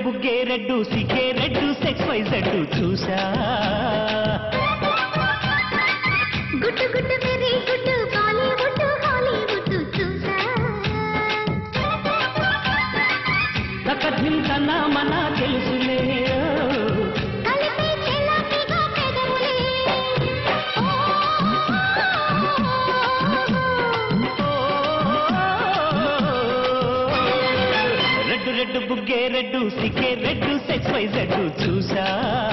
బుగ్గే red సిగ్గే red X Y Z చూసా గుట్టు గుట్టు వెరీ గుట్టు బాలీవుడ్ హాలీవుడ్ చూసా తకథిం కన్నా మన తెలుసులే కలిపే చెలాకిగా పెదవులే రెడ్డు రెడ్డు బుగ్గే రెడ్డు సిగ్గే రెడ్డు సెక్స్ వై జెడ్ చూసా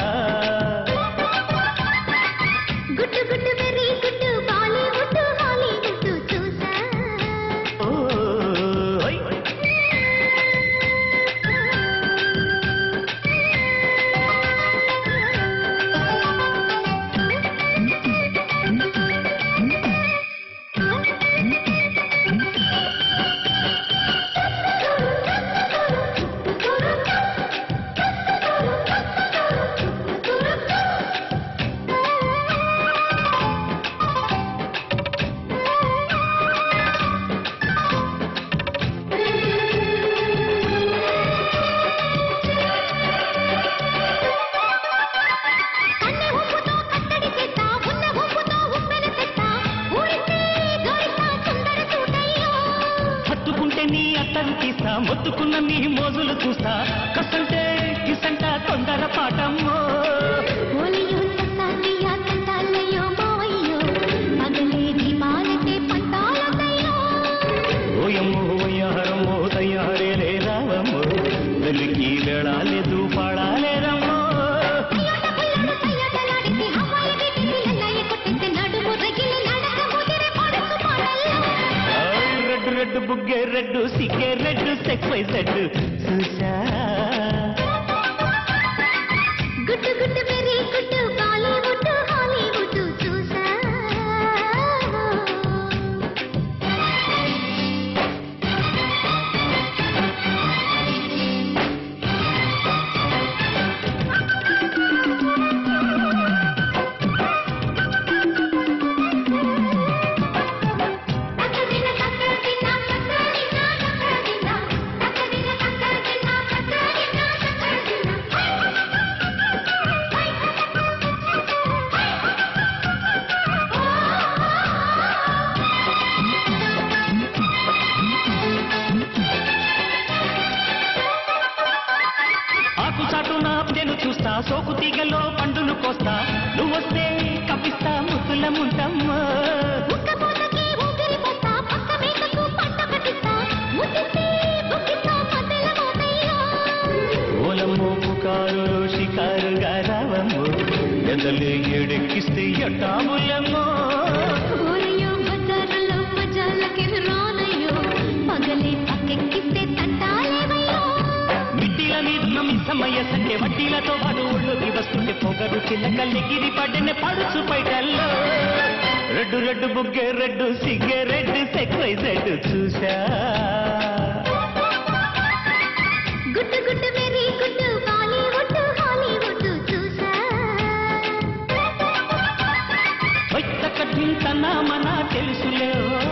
గుట్టు గుట్టు వెరీ గుట్టు బాలీవుడ్ హాలీవుడ్ చూసా ఓ ఓయ్. కన్నె హుప్పుతో కట్టడి చేస్తా ఉన్న హుప్పుతో ఉప్పెన తెస్తా ఊరిస్తే గోరిస్తా సుందర చూడయ్యో హత్తుకుంటే నీ అత్తరు తీస్తా మొత్తుకున్న నీ మోజులు చూస్తా కసంటే కిసంట తొందర పాటమ్మో ఓలియో సత్తాలియా తంటాలయ్యో మావయ్యో పగలే దీపాలకే పంటాలయ్యో ఓయమ్మో వయ్యారమ్మో తయారే రావమ్మో వెలికి వెళ్ళాలేదు పాడాలేరమ్మో అయ్యోట పుల్లడు సయ్యటలాడితే హవాయి వీటికి లల్లయ్య కొట్టిస్తే నడుము రగిలి నడక ముదిరి పడుచు పాడల్లో ఆయ్ రెడ్డు రెడ్డు బుగ్గే రెడ్డు సిగ్గే రెడ్డు సెక్స్ వై జెడ్ చూసా గుట్టు గుట్టు వెరీ గుట్టు బాలీవుడ్ హాలీవుడ్ చూసా తక్కదిన తక్కదిన తక్కదిన తక్కదిన తక్కదిన తక్కదిన తక్కదిన ఆకు చాటు నా నేను చూస్తా సోకు తీగలో పండును కోస్తా నువ్వొస్తే కప్పిస్తా ముద్దుల ముంటమ్మా ఉక్కపోతకి ఊపిరి పోస్తా పక్క మేకకు పంట కట్టిస్తా ముద్దిస్తే బుక్కిస్తా మధ్యల మోతయ్యో ఓలమ్మో పుకారు షికారుగా రావమ్మో ఎదలే ఎడెక్కిస్తే ఎట్టాములమ్మో ఓరయ్యో బజారులో మజాలకి రానయ్యో పగలే పక్కెక్కిస్తే తంటాలేవయ్యో మిట్టిల మీద మిస్సమయ్య సంటే వడ్డీలతో పాటు ఒళ్ళోకి వస్తుంటే పొగరు చిల్లకల్లెగిరి పడిన పడుచు బయటల్లో రెడ్డు రెడ్డు బుగ్గే రెడ్డు సిగ్గే రెడ్డు సెక్వై జెడ్ చూసా గుట్టు గుట్టు వెరీ గుట్టు బాలీవుడ్ హాలీవుడ్ చూసా వైతక చింతన మన తెలుసులే